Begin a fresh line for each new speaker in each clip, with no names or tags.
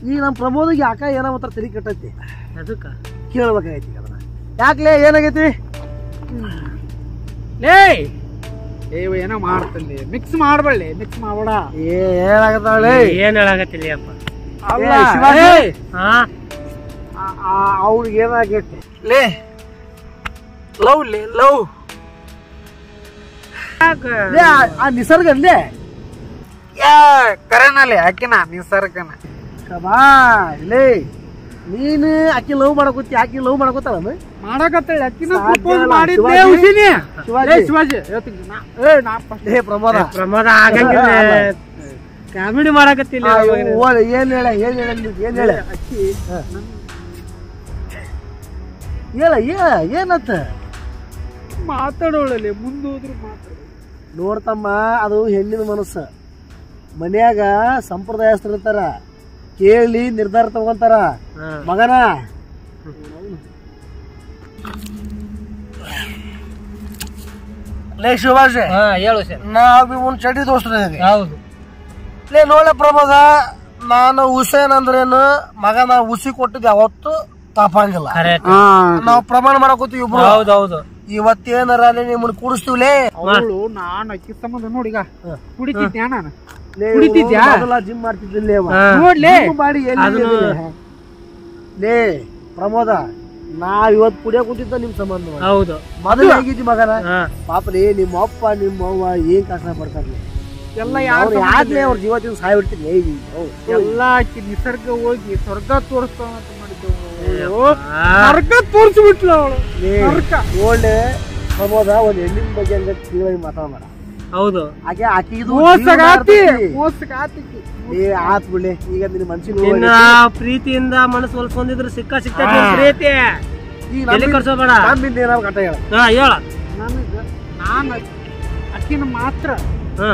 ಈಗ ನಮ್ಮ ಪ್ರಮೋದಿಗೆ ಯಾಕ ಏನೋ ಒಂಥರ ತಲೆ ಕೆಟ್ಟೈತಿ
ಅದಕ್ಕ
ಕೇಳ್ಬೇಕಾಗೈತಿ ಈಗ ಅದನ್ನ ಯಾಕ್ಲೇ ಏನಾಗೈತಿ
ಲೇ ಏ ಇವ ಏನೋ ಮಾಡ್ತಲ್ಲಿ ಮಿಕ್ಸ್ ಮಾಡ್ಬೇಡಿ ಮಿಕ್ಸ್ ಮಾಡ್ಬೇಡ
ಏ ಏನಾಗತ್ತಾಳೆ
ಏನ್ ಹೇಳಾಕತ್ತಿಲ್ಲ ಅಪ್ಪ
ಅಲ್ಲ
ಏ, ಶಿವಾಜಿ.
ಏ,
ಹಾ
ಅವ್ರಿಗೆ ಏನಾಗೈತಿ ಲೇ ಲವ್ ಲೇ ಲವ್ ಲೇ ಆ- ಆ ನಿಸರ್ಗ ಅಲ್ಲೇ
ಯಾ ಕರೆನಲ್ಲಿ ಅಕ್ಕಿನ ನಿಸರ್ಗನ
ಕಬಾ ಲೇ ನೀನು ಆಕಿ ಲವ್ ಮಾಡಕೋತಿ ಆಕಿ ಲವ್ ಮಾಡಕೋತಾಳ
ಮಾಡಕತ್ತೇಳಿ ಅಕ್ಕಿನ
ಸಾಧ್ಯ
ಪ್ರಪೋಸ್
ಇಲ್ಲ,
ಮಾಡಿದ್ದೆ
ಶಿವಾಜಿ.
ಉಸಿನಿ
ಶಿವಾಜಿ.
ಏ ಶಿವಾಜಿ ಹೇಳ್ತೀನಿ ನಾ ಏ ನಾ first
ಲೇ ಪ್ರಮೋದ
ಪ್ರಮೋದ ಆಗಂಗಿಲ್ಲ ಕಾಮಿಡಿ ಮಾಡಾಕತ್ತಿಲ್ಲ
ಆ,
ಮಗನೇ.
ಓ, ಏನ್ ಹೇಳ ಏನ್ ಹೇಳ ನೀನ್ ಏನ್ ಹೇಳ
ಅಕ್ಕಿ
ಹೇಳ ಹೇಳ ಏನಂತ
ಮಾತಾಡೋಳಲ್ಲಿ ಮುಂದೋದ್ರು ಮಾತಾಡೋಳು
ನೋಡ್ತಮ್ಮ ಅದು ಹೆಣ್ಣಿನ ಮನಸ್ಸು ಮನ್ಯಾಗ ಸಂಪ್ರದಾಯಸ್ಥರು ಇರ್ತಾರ ಕೇಳಿ ನಿರ್ಧಾರ ತಗೊಂತಾರ
ಹಾ.
ಮಗನ ಲೇ ಶಿವಾಜ್
ಹಾ ಹೇಳು ಸರ್
ನಾವ್ ಒಂದ್ ಚಡಿ ದೋಸ್ತರ
ಹೌದು
ಲೇ ನೋಡ ಪ್ರಮೋದ ನಾನು ಹುಸೇನ್ ಅಂದ್ರೇನು ಮಗನ ಹುಸಿ ಕೊಟ್ಟಿದ್ದು ಯಾವತ್ತು ತಪ್ಪಂಗಿಲ್ಲ
ಕರೆಕ್ಟ್
ನಾವು ಪ್ರಮಾಣ ಮಾಡಕೋತೀವಿ ಇಬ್ರು
ಹೌದು ಹೌದು
ಇವತ್ತೇನಾರ ಅಲ್ಲಿ ನಿಮ್ಮನ್ನ ಕೂಡಿಸ್ತೀವ್ಲೇ
ಅವಳು ನಾನು ಅಕ್ಕಿ ಸಂಬಂಧ ನೋಡಿಗ ಕುಡಿತಿದ್ಯಾ ನಾನು
ಲೇ,
ಕುಡಿತಿದ್ಯಾ?
ಮೊದಲ ಜಿಮ್ ಮಾಡ್ತಿದ್ದಿಲ್ಲ ಅವ.
ಹಾ.
ನೋಡ್ಲೇ
ಜಿಮ್ ಮಾಡಿ ಎಲ್ಲಿ
ಅದನ್ನು-
ಇದ್ದಿಲ್ಲ? ಲೇ ಪ್ರಮೋದ ನಾವ್ ಇವತ್ ಕುಡಿಯ ಕುಂತಿದ್ದ ನಿಮ್ ಸಂಬಂಧ
ಹೌದು
ಮೊದಲು ಹೇಗಿದ್ದಿ ಮಗನ
ಹಾ
ಪಾಪ ಲೇ ನಿಮ್ಮ ಅಪ್ಪ ನಿಮ್ಮ ಅವ್ವ ಏನ್ ಕಷ್ಟ ಪಡ್ತಾರ್ಲಿ
ಎಲ್ಲ
ಅವ್ರು
ಯಾರು
ಯಾಕ್ಲೇ ಅವ್ರ ಜೀವತಿನ ಸಾಯ್ ಬಿಡ್ತೀನಿ ಏಯ್ ಹೌದ್.
ಎಲ್ಲ ಆಕಿ ನಿಸರ್ಗ ಹೋಗಿ ಸ್ವರ್ಗ ತೋರಿಸ್ತಾವ ಅಂತ ಮಾಡಿದ್ದೆವು
ಆ,
ಸ್ವರ್ಗ ತೋರಿಸ್ಬಿಟ್ಲ ಅವಳು
ಲೇ,
ಸ್ವರ್ಗ
ಒಳ್ಳೆ ಪ್ರಮೋದ ಒಂದ್ ಹೆಣ್ಣಿನ ಬಗ್ಗೆ ಹಂಗ ತಿಳಿವಾಗಿ ಮಾತಾಡ
ಹೌದು
ಆಕೆ ಆಕಿದು
ಮೋಸಗಾತಿ ಮೋಸಗಾತಿಕಿ
ಏ ಆತ್ ಬಿಡ್ಲಿ ಈಗ ನಿನ್ನ ಮನ್ಸಿನ
ನಿನ್ನ ಪ್ರೀತಿಯಿಂದ ಮನಸ್ಸು ಹೊಲ್ಸ್ಕೊಂಡಿದ್ರೆ ಸಿಕ್ಕ ಸಿಕ್ತೈತಿ
ಹಾ.
ಪ್ರೀತಿ
ಈಗ
ತಲೆ ಕರ್ಸೋಬೇಡ
ನಮ್ಮಿಂದ ಏನಾದ್ರು ಕಟ್ಟ ಹೇಳ
ಹಾ ಹೇಳ
ನನಗ ನಾನು ಅಕ್ಕಿನ ಮಾತ್ರ
ಹಾ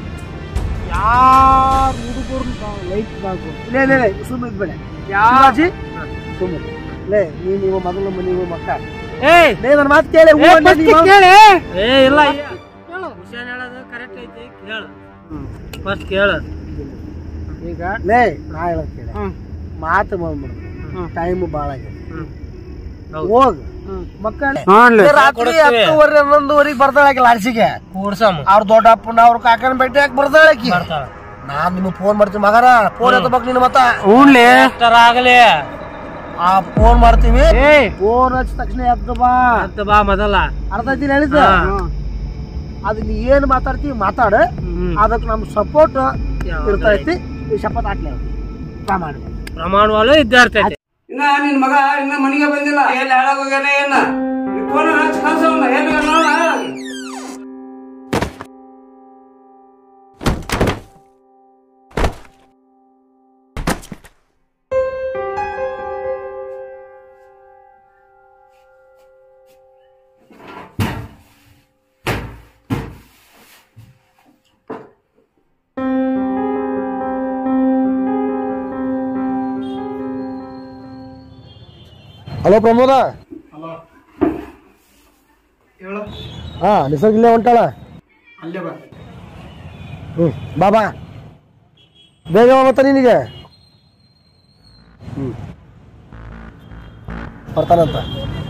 ಯಾರ ಹುಡುಗರು ಲೈಟ್ ಬಾಗು
ಲೇ ಲೇ ಲೇ ಸುಮ್ಮನೆ ಇದ್ಬೇಡ
ಯಾರ
ಶಿವಾಜಿ ಸುಮ್ಮನೆ ಲೇ ನೀ ನೀವು ಮಗನ ಮನೆ ನೀವು ಮಕ್ಕ
ಏಯ್
ಲೇ ನನ್ನ ಮಾತು ಕೇಳಿ ಹೂ ಅಂದೆ ನೀನು.
ಕೇಳಿ
ಏ ಇಲ್ಲ ಹುಷಾರ್ ಹೇಳೋದು ಕರೆಕ್ಟ್ ಐತಿ ಕೇಳು ಫಸ್ಟ್ ಕೇಳು
ಈಗ
ಲೇ ನಾ ಹೇಳೋದ್ ಕೇಳಿ
ಹ್ಮ್
ಮಾತು ಬಂದ್ಬಿಡು
ಹ್ಮ್.
ಟೈಮ್ ಭಾಳ ಆಗೈತೆ
ಹ್ಮ್ ಹೌದು
ಹೋಗ್
ಹ್ಮ್
ಮಕ್ಕಳೇ
ನೋಡ್ಲಿ
ರಾತ್ರಿ
ಕೊಡ್ತೀವಿ.
ಹತ್ತುವರೆ ಹನ್ನೊಂದುವರೆಗೆ ಬರ್ತಾಳೆ ಲಾಡ್ಸಿಗೆ
ಕೂಡ್ಸಮ್
ಅವ್ರ ದೊಡ್ಡ ಅಪ್ಪನ ಅವ್ರ ಕಾಕನ ಭೇಟಿ ಹಾಕಿ ಬರ್ತಾಳೆ ಆಕಿ
ಬರ್ತಾಳ
ನಾನ್ ನಿಮಗೆ ಫೋನ್ ಮಾಡ್ತೀನಿ ಮಗನ ಫೋನ್ ಎತ್ತಬೇಕು ನೀನು ಮತ್ತ
ಹ್ಞೂನ್ಲಿ
ಎಷ್ಟರ ಆಗಲಿ
ಆ ಫೋನ್ ಮಾಡ್ತೀವಿ
ಏ
ಫೋನ್ ಹಚ್ಚ ತಕ್ಷಣ ಎದ್ದು ಬಾ
ಅಂತ ಬಾ ಮೊದಲ
ಅರ್ಧ ದಿನ ಹೇಳಿದ್ದ
ಹಾ.
ಹ್ಮ್.
ಅದ್ ನೀ ಏನ್ ಮಾತಾಡ್ತೀವಿ ಮಾತಾಡ
ಹ್ಮ್.
ಅದಕ್ಕೆ ನಮ್ ಸಪೋರ್ಟ್
ಯಾವ್ದು
ಇರ್ತೈತಿ ಈ ಶಪಥ ಹಾಕ್ಲಿ ಪ್ರಮಾಣ
ಪ್ರಮಾಣವಾಲು ಇದ್ದೇ ಇರ್ತೈತಿ
ಇನ್ನ ನಿನ್ ಮಗ ಇನ್ನ ಮನೆಗೆ ಬಂದಿಲ್ಲ ಎಲ್ಲಿ ಹಾಳಾಗ್ ಹೋಗ್ಯಾನ ಏನ ಫೋನ್ ಹಚ್ಚಿ ಕಳ್ಸವನ್ನ ಎಲ್ಲಿ ಹೋಗ್ಯಾನ ನೋಡ.
ಹಲೋ ಪ್ರಮೋದ
ಹೇಳು
ಹಾ ನಿಸರ್ಗ ಇಲ್ಲೇ ಹೊಂಟಾಳ
ಅಲ್ಲೇ ಬಾ
ಹ್ಮ್ ಬಾ ಬಾ ಬೇಗ ಬಾ ಮತ್ತ ನಿನಗೆ ಹ್ಮ್ ಬರ್ತಾನಂತ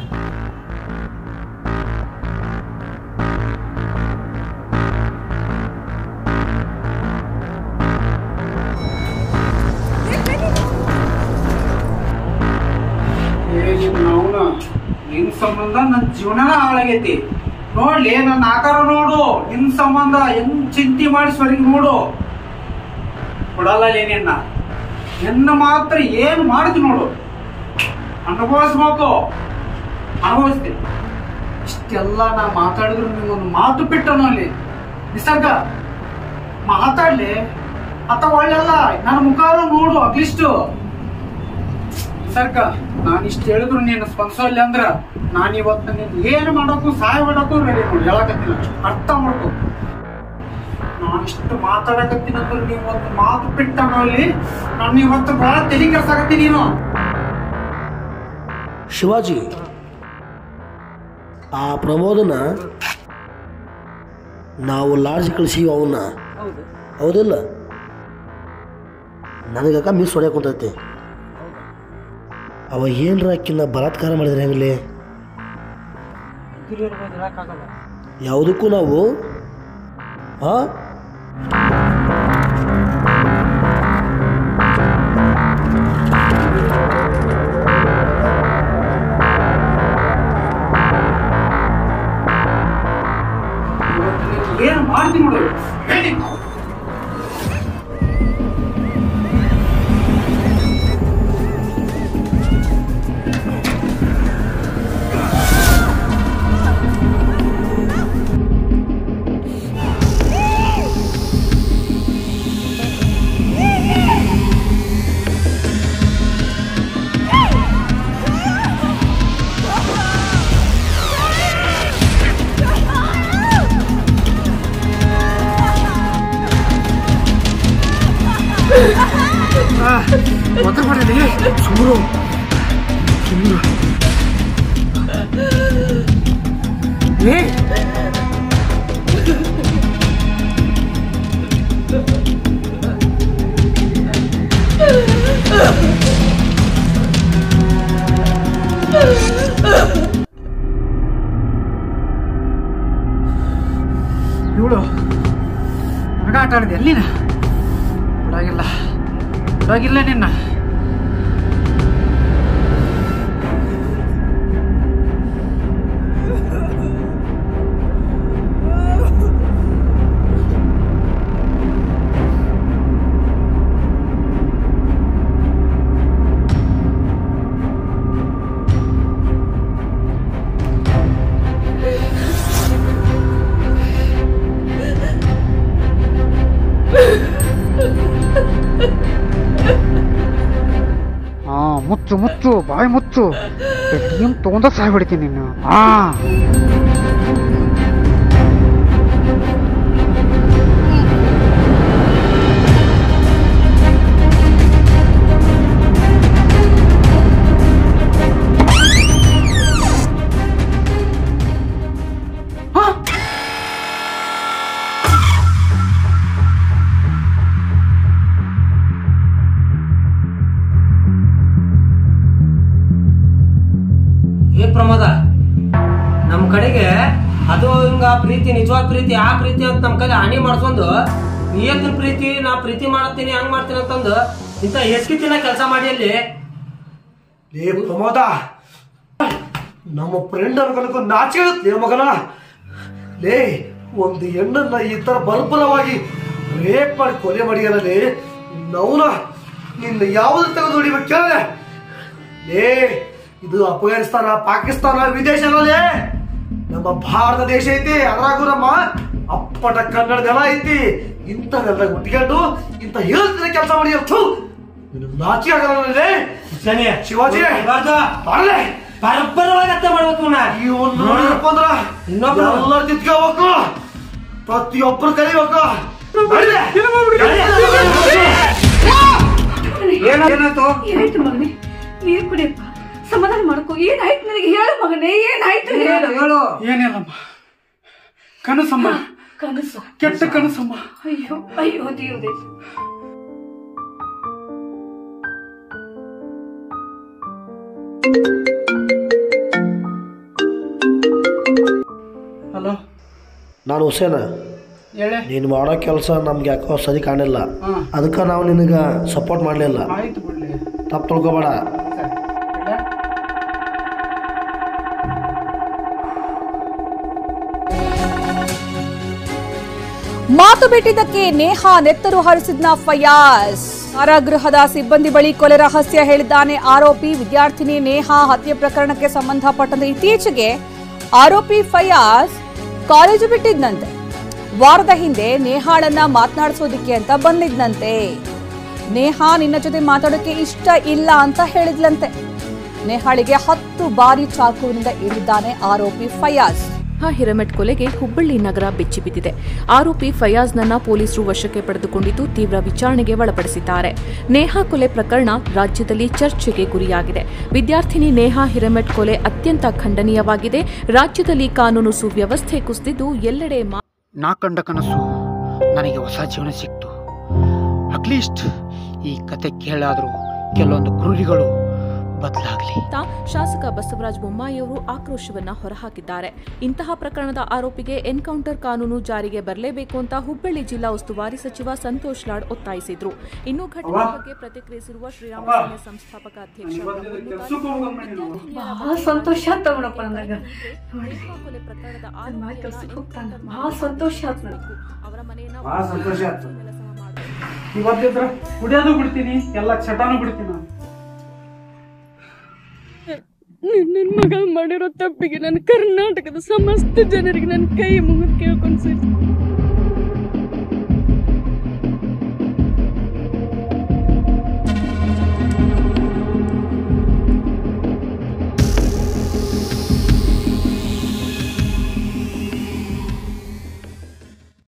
ಏ ನಿನ್ನ ಅವ್ನ ನಿನ್ ಸಂಬಂಧ ನನ್ ಜೀವನ ಹಾಳಾಗೈತಿ ನೋಡ್ಲಿ ನನ್ನ ಆಕಾರ ನೋಡು ನಿನ್ ಸಂಬಂಧ ಹೆಂಗ್ ಚಿಂತೆ ಮಾಡಿ ಸ್ವರಿಗೆ ನೋಡು ಕೊಡಲ್ಲ ನಿನ್ನ ನಿನ್ನ ಮಾತ್ರ ಏನ್ ಮಾಡಿದ್ ನೋಡು ಅನುಭವಿಸ್ಬೇಕು ಅನುಭವಿಸ್ತೀನಿ ಇಷ್ಟೆಲ್ಲ ನಾ ಮಾತಾಡಿದ್ರು ನಿಮ್ಮೊಂದು ಮಾತು ಬಿಟ್ಟನು ಅಲ್ಲಿ ನಿಸರ್ಗ ಮಾತಾಡ್ಲಿ ಅತ್ತ ಒಳ್ಳೆಲ್ಲ ನನ್ನ ಮುಖ ನೋಡು ಅಟ್ಲೀಸ್ಟು ಸರ್ಕ ನಾನು ಇಷ್ಟು ಹೇಳಿದ್ರು ನೀನು ಸ್ಪಂದಿಸಲ್ಲ ಅಂದ್ರ ನಾನು ಇವತ್ತು ನೀನು ಏನು ಮಾಡೋಕ್ಕೂ ಸಹಾಯ ಮಾಡೋಕ್ಕೂ ರೆಡಿ ನೋಡಿ ಹೇಳಕತ್ತಿಲ್ಲ ಅರ್ಥ ಮಾಡ್ಕೊ ನಾನು ಇಷ್ಟು ಮಾತಾಡಕತ್ತೀನಿ ಅಂದ್ರೆ ನೀವು ಒಂದು ಮಾತು ಬಿಟ್ಟ ಅಲ್ಲಿ ನಾನು ಇವತ್ತು ಬಹಳ ತಲೆ ಕೆಲ್ಸಾಕತ್ತೀನಿ ನೀನು
ಶಿವಾಜಿ ಆ ಪ್ರಮೋದನ ನಾವು ಲಾಡ್ಜ್ ಕಳಿಸಿ ಅವನ್ನ
ಹೌದು
ಹೌದಿಲ್ಲ ನನಗಾಕ ಮಿಸ್ ಹೊಡ್ಯಾಕ ಕುಂತೈತಿ ಅವ ಏನರ ಆಕಿನ ಬಲಾತ್ಕಾರ ಮಾಡಿದ್ರೆ ಹೆಂಗಲಿ
ಇರ್ಬೋದು ಹೇಳಕ್ಕಾಗಲ್ಲ
ಯಾವುದಕ್ಕೂ ನಾವು ಹಾಂ
ಏನು ಮಾಡ್ತೀನಿ ನೋಡು ಹೇಳಿ ಒತ್ತ ಮಾಡಿದೆ ಸುಮ್ಮರು ಸುಮ್ಮರು ಏ ಇವಳು ನನಗ ಆಟ ಆಡಿದೆ ಎಲ್ಲಿನ ಬಿಡಾಗಿಲ್ಲ ಬಿಡಾಗಿಲ್ಲ ನಿನ್ನ ಹಾ ಮುಚ್ಚು ಮುಚ್ಚು ಬಾಯಿ ಮುಚ್ಚು ಏನ್ ತಗೊಂಡ ಸಾಯ್ಬಿಡ್ತೀನಿ ನೀನು ಹಾ
ಏ ಪ್ರಮೋದ ನಮ್ ಕಡೆಗೆ ಅದು ಹಿಂಗ ಪ್ರೀತಿ ನಿಜವಾದ ಪ್ರೀತಿ ಆ ಪ್ರೀತಿ ಅಂತ ನಮ್ ಕೈಲಿ ಹಾನಿ ಮಾಡ್ಕೊಂಡು ನಿಯತ್ತಿನ ಪ್ರೀತಿ ನಾ ಪ್ರೀತಿ ಮಾಡತ್ತೀನಿ ಹಂಗ್ ಮಾಡ್ತೀನಿ ಅಂತಂದು ಇಂತ ಎಸ್ಕಿತಿನ ಕೆಲಸ ಮಾಡಿ ಅಲ್ಲಿ
ಲೇ ಪ್ರಮೋದ ನಮ್ಮ ಫ್ರೆಂಡ್ ಅನ್ಕೊಳಕ್ಕೂ ನಾಚಿಕೆ ಆಗುತ್ತೆ ಲೇ ಮಗನ ಲೇ ಒಂದು ಹೆಣ್ಣನ್ನ ಈ ತರ ಬರ್ಬರವಾಗಿ ರೇಪ್ ಮಾಡಿ ಕೊಲೆ ಮಾಡಿಯಲ್ಲ ನವನ ನಿನ್ನ ಯಾವ್ದು ತೆಗೆದು ಹೊಡಿಬೇಕು ಕೇಳಲೆ ಲೇ ಇದು ಅಫ್ಘಾನಿಸ್ತಾನ ಪಾಕಿಸ್ತಾನ ವಿದೇಶ ಅಲ್ಲೇ ನಮ್ಮ ಭಾರತ ದೇಶ ಐತಿ ಅದ್ರಾಗೂ ನಮ್ಮ ಅಪ್ಪಟ ಕನ್ನಡ ನೆಲ ಐತಿ ಇಂಥದೆಲ್ಲ ಉಟ್ಕೊಂಡು ಇಂಥ ಹೇಳ್ತಿನ ಕೆಲಸ ಮಾಡಿ ಥು, ನಿನಗ್ ನಾಚಿಕೆ ಆಗಲ್ಲ ಶಿವಾಜಿ ಬರ್ಲೆ
ಬರಬರವಾಗಿ ಅರ್ಥ ಮಾಡ್ಬೇಕು ನಾ
ಇವನ್ ನೋಡಿದಪ್ಪ ಅಂದ್ರ
ಇನ್ನೊಬ್ರು?
ಎಲ್ಲರೂ ತಿತ್ಕೋಬೇಕು ಪ್ರತಿಯೊಬ್ರು ಕಲಿಬೇಕು ನಡೀರಿ.
ಏನಾಯ್ತು
ಏನಾಯ್ತು ಮಗನೇ ನೀರ್ ಕುಡಿಯಪ್ಪ ಸಮಾಧಾನ ಮಾಡ್ಕೊ ಏನಾಯ್ತು ನನಗೆ ಹೇಳು ಮಗನೇ ಏನಾಯ್ತು ಹೇಳು
ಹೇಳು
ಏನಿಲ್ಲಮ್ಮ ಕನಸಮ್ಮ
ಕನಸು
ಕೆಟ್ಟ ಕನಸಮ್ಮ
ಅಯ್ಯೋ ಅಯ್ಯೋ ದೇವ್ರೆ
ಹಲೋ
ನಾನು ಹುಸೇನ
ಹೇಳೆ
ನೀನು ಮಾಡೋ ಕೆಲಸ ನಮ್ಗೆ ಯಾಕೋ ಸರಿ ಕಾಣಿಲ್ಲ
ಹಾ
ಅದಕ್ಕೆ ನಾವು ನಿನಗೆ ಸಪೋರ್ಟ್ ಮಾಡಲಿಲ್ಲ
ಆಯ್ತು ಬಿಡ್ಲಿ
ತಪ್ಪು ತಿಳ್ಕೊಬೇಡ
ಸರಿ ಇಡ್ಲಾ?
ಮಾತು ಬಿಟ್ಟಿದ್ದಕ್ಕೆ ನೇಹಾ ನೆತ್ತರು ಹರಿಸಿದ್ನ ಫಯಾಜ್ ಕಾರಾಗೃಹದ ಸಿಬ್ಬಂದಿ ಬಳಿ ಕೊಲೆ ರಹಸ್ಯ ಹೇಳಿದ್ದಾನೆ ಆರೋಪಿ ವಿದ್ಯಾರ್ಥಿನಿ ನೇಹಾ ಹತ್ಯೆ ಪ್ರಕರಣಕ್ಕೆ ಸಂಬಂಧಪಟ್ಟಂತೆ ಇತ್ತೀಚೆಗೆ ಆರೋಪಿ ಫಯಾಜ್ ಕಾಲೇಜು ಬಿಟ್ಟಿದ್ನಂತೆ ವಾರದ ಹಿಂದೆ ನೇಹಾಳನ್ನ ಮಾತನಾಡಿಸೋದಿಕ್ಕೆ ಅಂತ ಬಂದಿದ್ನಂತೆ ನೇಹಾ ನಿನ್ನ ಜೊತೆ ಮಾತಾಡೋಕೆ ಇಷ್ಟ ಇಲ್ಲ ಅಂತ ಹೇಳಿದ್ಲಂತೆ ನೇಹಾಳಿಗೆ ಹತ್ತು ಬಾರಿ ಚಾಕುವಿನಿಂದ ಇಳಿದ್ದಾನೆ ಆರೋಪಿ ಫಯಾಜ್
ನೇಹಾ ಹಿರಮೆಟ್ ಕೊಲೆಗೆ ಹುಬ್ಬಳ್ಳಿ ನಗರ ಬೆಚ್ಚಿಬಿದ್ದಿದೆ ಆರೋಪಿ ಫಯಾಜ್ನನ್ನ ಪೊಲೀಸರು ವಶಕ್ಕೆ ಪಡೆದುಕೊಂಡಿದ್ದು ತೀವ್ರ ವಿಚಾರಣೆಗೆ ಒಳಪಡಿಸಿದ್ದಾರೆ ನೇಹಾ ಕೊಲೆ ಪ್ರಕರಣ ರಾಜ್ಯದಲ್ಲಿ ಚರ್ಚೆಗೆ ಗುರಿಯಾಗಿದೆ ವಿದ್ಯಾರ್ಥಿನಿ ನೇಹಾ ಹಿರಮೆಟ್ ಕೊಲೆ ಅತ್ಯಂತ ಖಂಡನೀಯವಾಗಿದೆ ರಾಜ್ಯದಲ್ಲಿ ಕಾನೂನು ಸುವ್ಯವಸ್ಥೆ ಕುಸಿದಿದ್ದು ಎಲ್ಲೆಡೆ ಮಾ
ನಾ ಕಂಡ ಕನಸು ನನಗೆ ಹೊಸ ಜೀವನ ಸಿಕ್ತು ಅಟ್ಲೀಸ್ಟ್ ಈ ಕತೆ ಕೇಳಾದರೂ ಕೆಲವೊಂದು ಕ್ರೂರಿಗಳು ಬದಲಾಗಲಿ
ಅಂತ ಶಾಸಕ ಬಸವರಾಜ ಬೊಮ್ಮಾಯಿ ಅವರು ಆಕ್ರೋಶವನ್ನ ಹೊರಹಾಕಿದ್ದಾರೆ ಇಂತಹ ಪ್ರಕರಣದ ಆರೋಪಿಗೆ ಎನ್ಕೌಂಟರ್ ಕಾನೂನು ಜಾರಿಗೆ ಬರಲೇಬೇಕು ಅಂತ ಹುಬ್ಬಳ್ಳಿ ಜಿಲ್ಲಾ ಉಸ್ತುವಾರಿ ಸಚಿವ ಸಂತೋಷ್ ಲಾಡ್ ಒತ್ತಾಯಿಸಿದ್ರು ಇನ್ನು ಘಟನೆ ಬಗ್ಗೆ ಪ್ರತಿಕ್ರಿಯಿಸಿರುವ ಶ್ರೀರಾಮ ಸೇನೆ ಸಂಸ್ಥಾಪಕ ಅಧ್ಯಕ್ಷ
ಬಹಳ ಸಂತೋಷ ಆತ ನೋಡಪ್ಪ ನನಗ
ನೇಹಾ ಕೊಲೆ ಪ್ರಕರಣದ
ನನ್ ಮಗ ಕೆಲ್ಸಕ್ಕೆ ಹೋಗ್ತಾನ.
ಆರೋಪಿಯನ್ನ
ಬಹಳ ಸಂತೋಷ ಆತ್ ನನಗೆ.
ಅವರ ಮನೆಯನ್ನ
ಬಹಳ ಸಂತೋಷ ಆಯ್ತು.
ಕೆಲಸ ಮಾಡಬೇಕು
ಇವತ್ತಿದ್ರ ಕುಡಿಯೋದು ಬಿಡ್ತೀನಿ ಎಲ್ಲ ಚಟಾನು ಬಿಡ್ತೀನಿ ನಾನು
ನನ್ನ ಮಗ ಮಾಡಿರೋ ತಪ್ಪಿಗೆ ನನ್ನ ಕರ್ನಾಟಕದ ಸಮಸ್ತ ಜನರಿಗೆ ನನ್ನ ಕೈ ಮುಗಿದು ಕೇಳ್ಕೊಂಡು